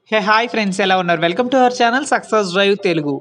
hey hi friends ఎలా ఉన్నారు welcome to our channel success drive Telugu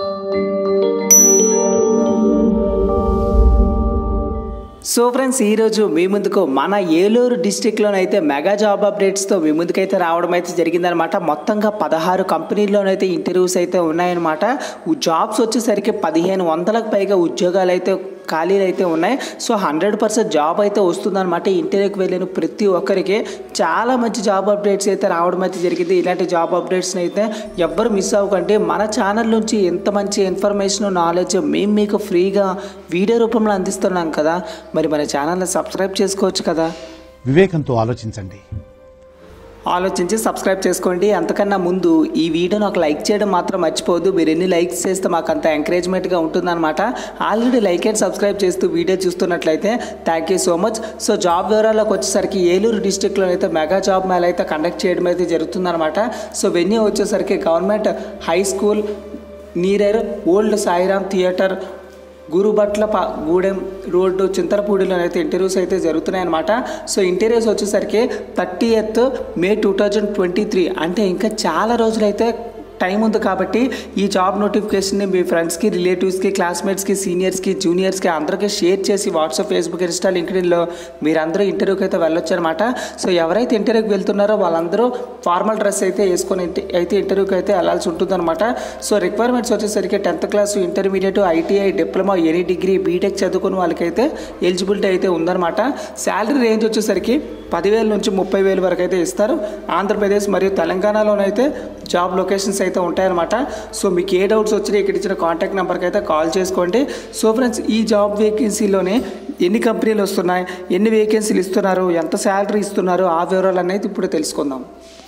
so friends ఈరోజు మీ ముందుకు మన ఏలూరు డిస్టిక్లోనైతే మెగా జాబ్ అప్డేట్స్తో మీ ముందుకైతే రావడం అయితే జరిగిందనమాట మొత్తంగా పదహారు కంపెనీల్లోనైతే ఇంటర్వ్యూస్ అయితే ఉన్నాయన్నమాట ఉ- జాబ్స్ వచ్చేసరికి పదిహేను వందలకు పైగా ఉద్యోగాలు అయితే ఖాళీలు అయితే ఉన్నాయి సో హండ్రెడ్ పర్సెంట్ జాబ్ అయితే వస్తుందన్నమాట ఇంటర్వ్యూకి వెళ్ళిన ప్రతి ఒక్కరికి చాలా మంచి జాబ్ అప్డేట్స్ అయితే రావడం అయితే జరిగింది ఇలాంటి జాబ్ అప్డేట్స్ని అయితే ఎవ్వరు మిస్ అవ్వకండి మన ఛానల్ నుంచి ఎంత మంచి ఇన్ఫర్మేషన్ నాలెడ్జ్ మేము మీకు ఫ్రీగా వీడియో రూపంలో అందిస్తున్నాం కదా మరి మన ఛానల్ని సబ్స్క్రైబ్ చేసుకోవచ్చు కదా వివేకంతో ఆలోచించండి ఆలోచించి సబ్స్క్రైబ్ చేసుకోండి అంతకన్నా ముందు ఈ వీడియోని ఒక లైక్ చేయడం మాత్రం మర్చిపోవద్దు మీరు ఎన్ని లైక్స్ చేస్తే మాకు అంత ఎంకరేజ్మెంట్గా ఉంటుందన్నమాట ఆల్రెడీ లైక్ అండ్ సబ్స్క్రైబ్ చేస్తూ వీడియో చూస్తున్నట్లయితే thank you so much so job వివరాల్లోకి వచ్చేసరికి ఏలూరు డిస్టిక్లో అయితే మెగా జాబ్ మేళ అయితే కండక్ట్ చేయడం అయితే జరుగుతుందన్నమాట సో వెన్యూ వచ్చేసరికి గవర్నమెంట్ హై స్కూల్ నీరేర్ old Sairam theatre Gurubhatlagudem road చింతలపూడిలో అయితే ఇంటర్వ్యూస్ అయితే జరుగుతున్నాయన్నమాట సో ఇంటర్వ్యూస్ వచ్చేసరికి thirtieth May two thousand twenty three అంటే ఇంకా చాలా రోజులైతే టైం ఉంది కాబట్టి ఈ జాబ్ నోటిఫికేషన్ని మీ ఫ్రెండ్స్కి రిలేటివ్స్కి క్లాస్మేట్స్కి సీనియర్స్కి జూనియర్స్కి అందరికీ షేర్ చేసి వాట్సాప్ ఫేస్బుక్ ఇన్స్టా లింక్డ్ఇన్లో మీరందరూ ఇంటర్వ్యూకి అయితే వెళ్ళొచ్చు అనమాట సో ఎవరైతే ఇంటర్వ్యూకి వెళ్తున్నారో వాళ్ళందరూ ఫార్మల్ డ్రెస్ అయితే వేసుకొని ఇంటి- అయితే ఇంటర్వ్యూకి అయితే వెళ్ళాల్సి ఉంటుందన్నమాట సో రిక్వైర్మెంట్స్ వచ్చేసరికి tenth class intermediate ITI diploma any degree BTech చదువుకున్న వాళ్ళకైతే ఎలిజిబిలిటీ అయితే ఉందన్నమాట శాలరీ రేంజ్ వచ్చేసరికి పదివేల నుంచి ముప్పై వేల వరకు అయితే ఇస్తారు ఆంధ్రప్రదేశ్ మరియు తెలంగాణలోనైతే జాబ్ లొకేషన్స్ అయితే ఉంటాయన్నమాట సో మీకు ఏ డౌట్స్ వచ్చినా ఇక్కడ ఇచ్చిన కాంటాక్ట్ నెంబర్కి అయితే కాల్ చేసుకోండి సో ఫ్రెండ్స్ ఈ జాబ్ వేకెన్సీలోనే ఎన్ని కంపెనీలు వస్తున్నాయి ఎన్ని వేకెన్సీలు ఇస్తున్నారు ఎంత శాలరీ ఇస్తున్నారు ఆ వివరాలు అనేది ఇప్పుడు తెలుసుకుందాం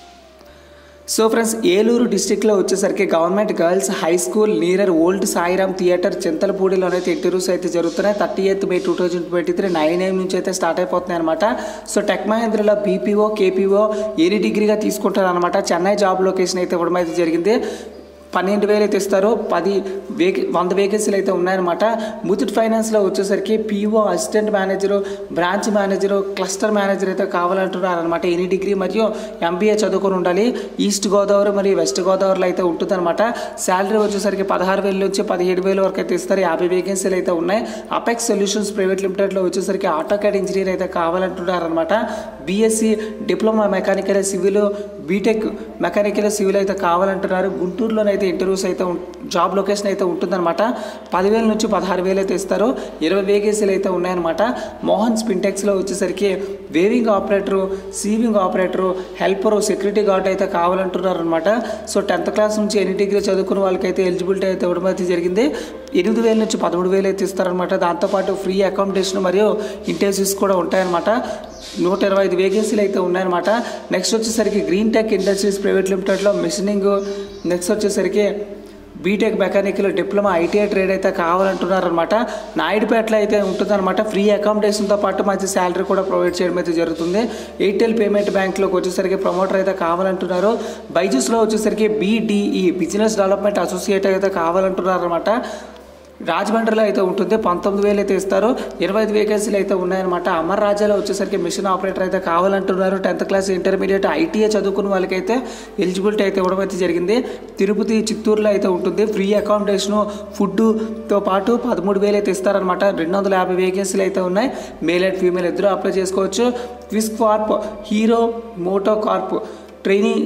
సో ఫ్రెండ్స్ ఏలూరు డిస్టిక్లో వచ్చేసరికి government girls high school near old Sairam theatre చింతలపూడిలోనైతే ఇంటర్వ్యూస్ అయితే జరుగుతున్నాయి thirty eighth May two thousand twenty three nine AM నుంచి అయితే స్టార్ట్ అయిపోతున్నాయి అనమాట సో టెక్ మహేంద్రలో బీపీఓ కేపీఓ ఎనీ డిగ్రీగా తీసుకుంటారు అనమాట చెన్నై జాబ్ లొకేషన్ అయితే ఇవ్వడం అయితే జరిగింది పన్నెండు వేలు అయితే ఇస్తారు పది వేకె వంద వేకెన్సీలు అయితే ఉన్నాయన్నమాట ముతుట్ ఫైనాన్స్లో వచ్చేసరికి PO assistant manager branch manager cluster manager అయితే కావాలంటున్నారు అనమాట ఎనీ డిగ్రీ మరియు ఎంబీఏ చదువుకొని ఉండాలి ఈస్ట్ గోదావరి మరియు వెస్ట్ గోదావరిలో అయితే ఉంటుందన్నమాట శాలరీ వచ్చేసరికి పదహారు వేల నుంచి పదిహేడు వేల వరకు అయితే ఇస్తారు యాభై వేకెన్సీలు అయితే ఉన్నాయి అపెక్స్ సొల్యూషన్స్ ప్రైవేట్ లిమిటెడ్లో వచ్చేసరికి ఆటోకాడ్ ఇంజనీర్ అయితే కావాలంటున్నారు అనమాట BSc diploma mechanical civil BTech mechanical civil అయితే కావాలంటున్నారు గుంటూరులోనైతే ఇంటర్వ్యూస్ అయితే ఉం- జాబ్ లొకేషన్ అయితే ఉంటుందన్నమాట పదివేల నుంచి పదహారు వేలు అయితే ఇస్తారు ఇరవై వేకెన్సీలు అయితే ఉన్నాయన్నమాట మోహన్ స్పింటెక్స్లో వచ్చేసరికి weaving operator sieving operator helper security guard అయితే కావాలంటున్నారు అనమాట సో టెన్త్ క్లాస్ నుంచి ఎన్ని డిగ్రీ చదువుకున్న వాళ్ళకైతే ఎలిజిబిలిటీ అయితే ఇవ్వడం అయితే జరిగింది ఎనిమిది వేల నుంచి పదమూడు వేలు అయితే ఇస్తారనమాట దాంతోపాటు ఫ్రీ అకామిడేషన్ మరియు ఇంటర్వ్యూస్ కూడా ఉంటాయన్నమాట నూట ఇరవై ఐదు వేకెన్సీలు అయితే ఉన్నాయన్నమాట నెక్స్ట్ వచ్చేసరికి గ్రీన్ టెక్ ఇండస్ట్రీస్ ప్రైవేట్ లిమిటెడ్లో మిషనింగ్ నెక్స్ట్ వచ్చేసరికి BTech mechanical diploma ITI trade అయితే కావాలంటున్నారనమాట నాయుడుపేటలో అయితే ఉంటుందన్నమాట ఫ్రీ అకామిడేషన్తో పాటు మంచి శాలరీ కూడా ప్రొవైడ్ చేయడం అయితే జరుగుతుంది ఎయిర్టెల్ పేమెంట్ బ్యాంక్లోకి వచ్చేసరికి ప్రమోటర్ అయితే కావాలంటున్నారు బైజూస్లో వచ్చేసరికి బీడీఈ బిజినెస్ డెవలప్మెంట్ అసోసియేట్ అయితే కావాలంటున్నారనమాట రాజమండ్రిలో అయితే ఉంటుంది పంతొమ్మిది వేలు అయితే ఇస్తారు ఇరవై ఐదు వేకెన్సీలు అయితే ఉన్నాయన్నమాట అమర్ రాజాలో వచ్చేసరికి మిషన్ ఆపరేటర్ అయితే కావాలంటున్నారు టెన్త్ క్లాస్ ఇంటర్మీడియట్ ఐటీఐ చదువుకున్న వాళ్ళకైతే ఎలిజిబిలిటీ అయితే ఇవ్వడం అయితే జరిగింది తిరుపతి చిత్తూరులో అయితే ఉంటుంది ఫ్రీ అకామిడేషను ఫుడ్తో పాటు పదమూడు వేలు అయితే ఇస్తారనమాట రెండు వందల యాభై వేకెన్సీలు అయితే ఉన్నాయి మేల్ అండ్ ఫీమేల్ ఇద్దరు అప్లై చేసుకోవచ్చు Quess Corp Hero MotoCorp training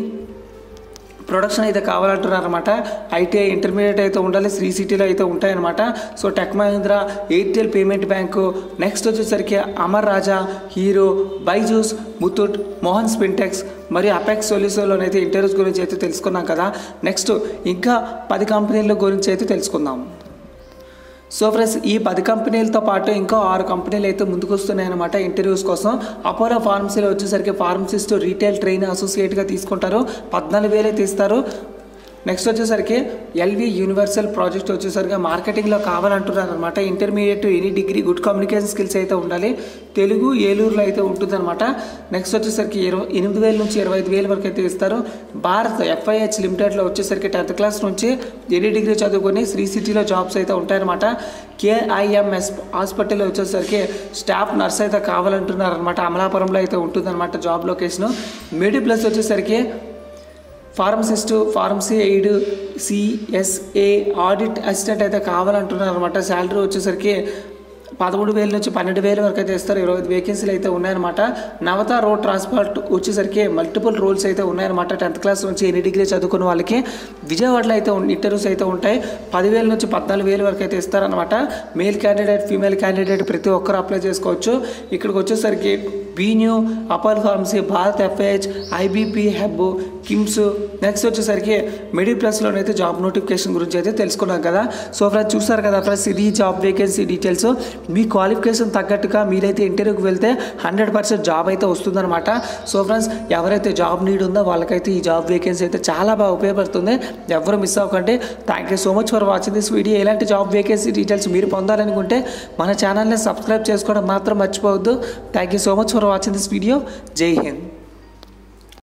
production అయితే కావాలంటున్నారన్నమాట ఐటీఐ ఇంటర్మీడియట్ అయితే ఉండాలి శ్రీ సిటీలో అయితే ఉంటాయన్నమాట so tech Mahindra Airtel payment bank next వచ్చేసరికి Amar Raja Hero Byju's Muthoot Mohan Spintex మరియు అపెక్స్ సొల్యూషన్లోనైతే ఇంటర్వ్యూస్ గురించి అయితే తెలుసుకున్నాం కదా నెక్స్ట్ ఇంకా పది కంపెనీల గురించి అయితే తెలుసుకుందాం సో ఫ్రెండ్స్ ఈ పది కంపెనీలతో పాటు ఇంకా ఆరు కంపెనీలు అయితే ముందుకు వస్తున్నాయన్నమాట ఇంటర్వ్యూస్ కోసం అపోలో ఫార్మసీలో వచ్చేసరికి ఫార్మసిస్ట్ రీటైల్ ట్రైన్ అసోసియేట్గా తీసుకుంటారు పద్నాలుగు వేలు అయితే ఇస్తారు నెక్స్ట్ వచ్చేసరికి ఎల్వి యూనివర్సల్ ప్రాజెక్ట్ వచ్చేసరికి మార్కెటింగ్లో కావాలంటున్నారు అనమాట intermediate any degree good communication skills అయితే ఉండాలి తెలుగు ఏలూరులో అయితే ఉంటుందన్నమాట నెక్స్ట్ వచ్చేసరికి ఇరవై ఎనిమిది వేల నుంచి ఇరవై ఐదు వేల వరకు అయితే ఇస్తారు భారత్ ఎఫ్ఐహెచ్ లిమిటెడ్లో వచ్చేసరికి టెన్త్ క్లాస్ నుంచి ఎనీ డిగ్రీ చదువుకొని శ్రీ సిటీలో జాబ్స్ అయితే ఉంటాయన్నమాట కేఐఎంఎస్ హాస్పిటల్లో వచ్చేసరికి స్టాఫ్ నర్స్ అయితే కావాలంటున్నారు అనమాట అమలాపురంలో అయితే ఉంటుందన్నమాట జాబ్ లొకేషన్ మిడిల్ ప్లస్ వచ్చేసరికి pharmacist pharmacy aide CSA audit assistant అయితే కావాలంటున్నారు అనమాట శాలరీ వచ్చేసరికి పదమూడు వేల నుంచి పన్నెండు వేల వరకు అయితే ఇస్తారు ఇరవై ఐదు వేకెన్సీలు అయితే ఉన్నాయన్నమాట నవత రోడ్ ట్రాన్స్పోర్ట్ వచ్చేసరికి మల్టిపుల్ రోల్స్ అయితే ఉన్నాయన్నమాట టెన్త్ క్లాస్ నుంచి ఎన్ని డిగ్రీ చదువుకున్న వాళ్ళకి విజయవాడలో అయితే ఇంటర్వ్యూస్ అయితే ఉంటాయి పదివేల నుంచి పద్నాలుగు వేల వరకు అయితే ఇస్తారనమాట మేల్ క్యాండిడేట్ ఫీమేల్ క్యాండిడేట్ ప్రతి ఒక్కరు అప్లై చేసుకోవచ్చు ఇక్కడికి వచ్చేసరికి బీ న్యూ అపర్ ఫార్మసీ భారత్ ఎఫ్ఐహెచ్ ఐబీపీ హెబ్ కిమ్స్ నెక్స్ట్ వచ్చేసరికి మెడి ప్లస్లోనైతే జాబ్ నోటిఫికేషన్ గురించి అయితే తెలుసుకున్నాం కదా సో ఫ్రెండ్స్ చూసారు కదా ఫ్రెండ్స్ ఇది జాబ్ వేకెన్సీ డీటెయిల్స్ మీ క్వాలిఫికేషన్ తగ్గట్టుగా మీరైతే ఇంటర్వ్యూకి వెళ్తే హండ్రెడ్ పర్సెంట్ జాబ్ అయితే వస్తుందన్నమాట సో ఫ్రెండ్స్ ఎవరైతే జాబ్ నీడ్ ఉందో వాళ్ళకైతే ఈ జాబ్ వేకెన్సీ అయితే చాలా బాగా ఉపయోగపడుతుంది ఎవరు మిస్ అవ్వకండి thank you so much for watching this video ఎలాంటి జాబ్ వేకెన్సీ డీటెయిల్స్ మీరు పొందాలనుకుంటే మన ఛానల్ని సబ్స్క్రైబ్ చేసుకోవడం మాత్రం మర్చిపోవద్దు thank you so much for watching this video Jai Hind